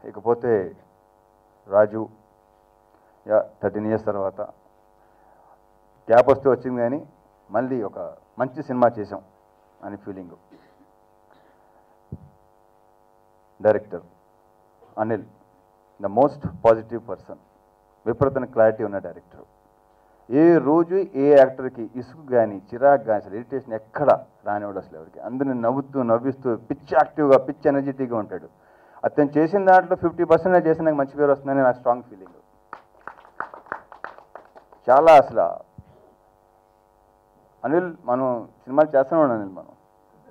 ఇకపోతే Raju yeah thirteen years తర్వాత gap వస్తే వచ్చింది కానీ మళ్ళీ ఒక మంచి సినిమా చేసాం అని feeling director Anil the most positive person విపరీతన క్లారిటీ ఉన్న డైరెక్టర్ ఏ రోజు ఏ యాక్టర్కి ఇసుకు కానీ చిరాకు కానీ అసలు ఇరిటేషన్ ఎక్కడ రానివాడు అసలు ఎవరికి అందరిని నవ్వుతూ నవ్విస్తూ పిచ్ యాక్టివ్గా పిచ్ ఎనర్జెటిక్గా ఉంటాడు అతను చేసిన దాంట్లో ఫిఫ్టీ పర్సెంట్ చేసిన నాకు మంచి పేరు వస్తుందని నాకు స్ట్రాంగ్ ఫీలింగ్ చాలా అసలు అనిల్ మనం సినిమాలు చేస్తూనే ఉన్నాం అనిల్ మనం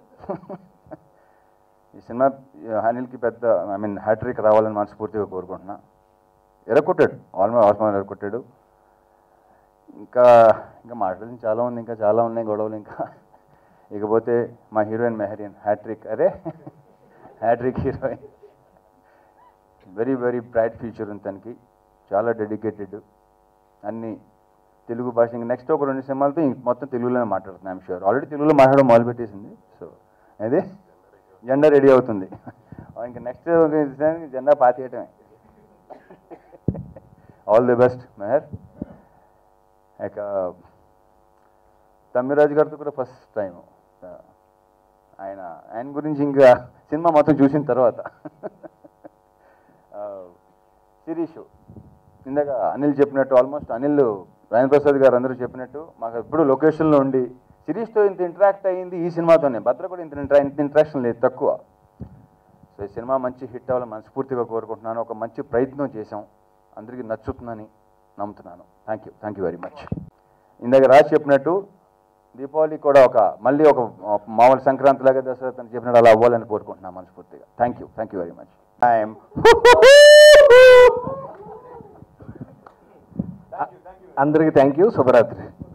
ఈ సినిమా అనిల్కి పెద్ద ఐ మీన్ హ్యాట్రిక్ రావాలని మనస్ఫూర్తిగా కోరుకుంటున్నా ఎరగొట్టాడు ఆల్మోస్ట్ ఆల్మోస్ట్ ఎరగొట్టాడు ఇంకా ఇంకా మాట్లాడింది చాలా ఉంది ఇంకా చాలా ఉన్నాయి గొడవలు ఇంకా ఇకపోతే మా హీరోయిన్ మెహరీన్ హ్యాట్రిక్ అరే hat trick heroine very very bright future ఉంది తనకి చాలా డెడికేటెడ్ అన్ని తెలుగు భాష ఇంకా నెక్స్ట్ ఒక రెండు సినిమాలతో ఇంక మొత్తం తెలుగులోనే మాట్లాడుతున్నాను ఐమ్ షూర్ ఆల్రెడీ తెలుగులో మాట్లాడడం మొదలుపెట్టేసింది సో అదే జెండా రెడీ అవుతుంది ఇంకా నెక్స్ట్ జెండా పాతేయటమే ఆల్ ది బెస్ట్ మెహర్ ఇక తమ్మిరాజు గారితో కూడా ఫస్ట్ టైం ఆయన ఆయన గురించి ఇంకా సినిమా మొత్తం చూసిన తర్వాత శిరీష్ ఇందాక అనిల్ చెప్పినట్టు ఆల్మోస్ట్ అనిల్ రాజేంద్ర ప్రసాద్ గారు అందరూ చెప్పినట్టు మాకు ఎప్పుడు లొకేషన్లో ఉండి సిరీస్తో ఇంత ఇంటరాక్ట్ అయ్యింది ఈ సినిమాతోనే భద్ర కూడా ఇంత ఇంట్రా ఇంత ఇంటరాక్షన్ లేదు తక్కువ సో ఈ సినిమా మంచి హిట్ అవ్వాలని మనస్ఫూర్తిగా కోరుకుంటున్నాను ఒక మంచి ప్రయత్నం చేశాం అందరికీ నచ్చుతుందని నమ్ముతున్నాను thank you thank you very much ఇందాక రాజ్ చెప్పినట్టు దీపావళి కూడా ఒక మళ్ళీ ఒక మామూలు సంక్రాంతి లాగా దసరా తను చెప్పినట్టు అలా అవ్వాలని కోరుకుంటున్నాను మనస్ఫూర్తిగా thank you thank you very much I'm అందరికీ థ్యాంక్ యూ శుభరాత్రి